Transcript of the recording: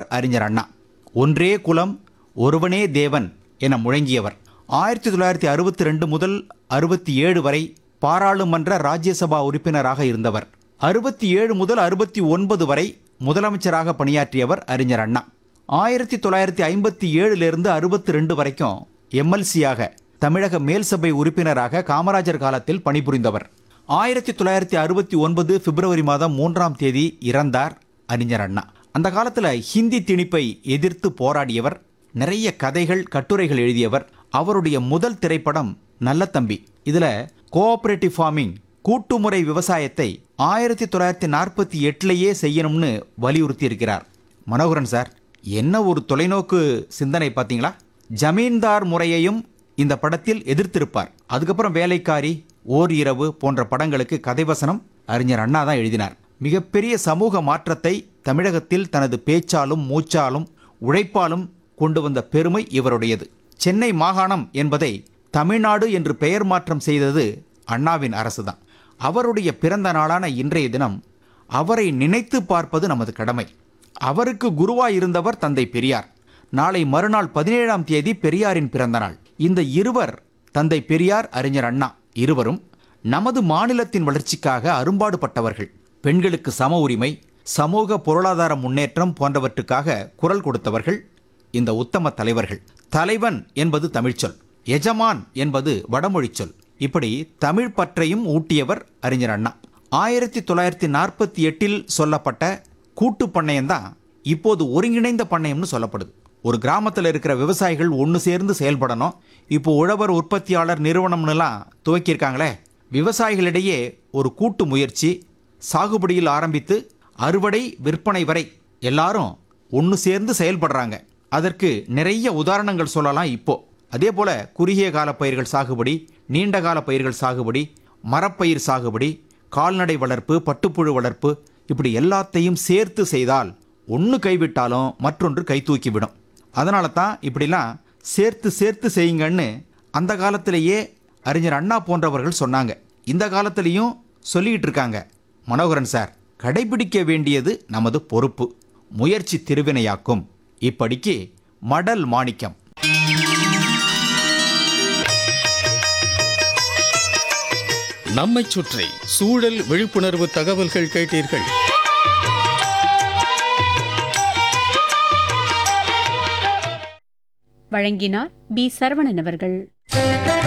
அறிஞர் அண்ணா ஒன்றே குலம் ஒருவனே தேவன் என முழங்கியவர் ஆயிரத்தி தொள்ளாயிரத்தி அறுபத்தி ரெண்டு முதல் அறுபத்தி ஏழு வரை பாராளுமன்ற ராஜ்யசபா உறுப்பினராக இருந்தவர் அறுபத்தி ஏழு முதல் அறுபத்தி ஒன்பது வரை முதலமைச்சராக பணியாற்றியவர் அறிஞர் அண்ணா ஆயிரத்தி தொள்ளாயிரத்தி ஐம்பத்தி ஏழிலிருந்து அறுபத்தி ரெண்டு வரைக்கும் எம்எல்சியாக தமிழக மேல்சபை உறுப்பினராக காமராஜர் காலத்தில் பணிபுரிந்தவர் ஆயிரத்தி தொள்ளாயிரத்தி அறுபத்தி ஒன்பது பிப்ரவரி மாதம் மூன்றாம் தேதி இறந்தார் அறிஞர் அண்ணா அந்த காலத்தில் ஹிந்தி திணிப்பை எதிர்த்து போராடியவர் நிறைய கதைகள் கட்டுரைகள் எழுதியவர் அவருடைய முதல் திரைப்படம் நல்ல தம்பி இதுல கோஆபரேட்டிவ் ஃபார்மிங் கூட்டுமுறை விவசாயத்தை ஆயிரத்தி தொள்ளாயிரத்தி நாற்பத்தி எட்டுலேயே செய்யணும்னு வலியுறுத்தி இருக்கிறார் மனோகரன் சார் என்ன ஒரு தொலைநோக்கு சிந்தனை பார்த்தீங்களா ஜமீன்தார் முறையையும் இந்த படத்தில் எதிர்த்திருப்பார் அதுக்கப்புறம் வேலைக்காரி ஓர் இரவு போன்ற படங்களுக்கு கதைவசனம் அறிஞர் அண்ணா தான் எழுதினார் மிகப்பெரிய சமூக மாற்றத்தை தமிழகத்தில் தனது பேச்சாலும் மூச்சாலும் உழைப்பாலும் கொண்டு வந்த பெருமை இவருடையது சென்னை மாகாணம் என்பதை தமிழ்நாடு என்று பெயர் மாற்றம் செய்தது அண்ணாவின் அரசுதான் அவருடைய பிறந்த நாளான இன்றைய தினம் அவரை நினைத்து பார்ப்பது நமது கடமை அவருக்கு குருவாய் இருந்தவர் தந்தை பெரியார் நாளை மறுநாள் பதினேழாம் தேதி பெரியாரின் பிறந்த நாள் இந்த இருவர் தந்தை பெரியார் அறிஞர் அண்ணா இருவரும் நமது மாநிலத்தின் வளர்ச்சிக்காக அரும்பாடுபட்டவர்கள் பெண்களுக்கு சம உரிமை சமூக பொருளாதார முன்னேற்றம் போன்றவற்றுக்காக குரல் கொடுத்தவர்கள் இந்த உத்தம தலைவர்கள் தலைவன் என்பது தமிழ்ச்சொல் எஜமான் என்பது வடமொழிச் சொல் இப்படி தமிழ் பற்றையும் ஊட்டியவர் அறிஞர் அண்ணா ஆயிரத்தி தொள்ளாயிரத்தி நாற்பத்தி எட்டில் சொல்லப்பட்ட கூட்டு பண்ணையம் தான் இப்போது ஒருங்கிணைந்த பண்ணையம்னு சொல்லப்படுது ஒரு கிராமத்தில் இருக்கிற விவசாயிகள் ஒன்று சேர்ந்து செயல்படணும் இப்போ உழவர் உற்பத்தியாளர் நிறுவனம்னுலாம் துவக்கியிருக்காங்களே விவசாயிகளிடையே ஒரு கூட்டு முயற்சி சாகுபடியில் ஆரம்பித்து அறுவடை விற்பனை வரை எல்லாரும் ஒன்று சேர்ந்து செயல்படுறாங்க அதற்கு நிறைய உதாரணங்கள் சொல்லலாம் இப்போ அதே போல குறுகிய கால பயிர்கள் சாகுபடி நீண்ட கால பயிர்கள் சாகுபடி மரப்பயிர் சாகுபடி கால்நடை வளர்ப்பு பட்டுப்புழு வளர்ப்பு இப்படி எல்லாத்தையும் சேர்த்து செய்தால் ஒன்று கைவிட்டாலும் மற்றொன்று கை தூக்கிவிடும் அதனால தான் இப்படிலாம் சேர்த்து சேர்த்து செய்யுங்கன்னு அந்த காலத்திலேயே அறிஞர் அண்ணா போன்றவர்கள் சொன்னாங்க இந்த காலத்திலையும் சொல்லிக்கிட்டு இருக்காங்க மனோகரன் சார் கடைபிடிக்க வேண்டியது நமது பொறுப்பு முயற்சி திருவினையாக்கும் இப்படிக்கு மடல் மாணிக்கம் நம்மைச் சுற்றி சூழல் விழிப்புணர்வு தகவல்கள் கேட்டீர்கள் வழங்கினார் பி சரவணன் அவர்கள்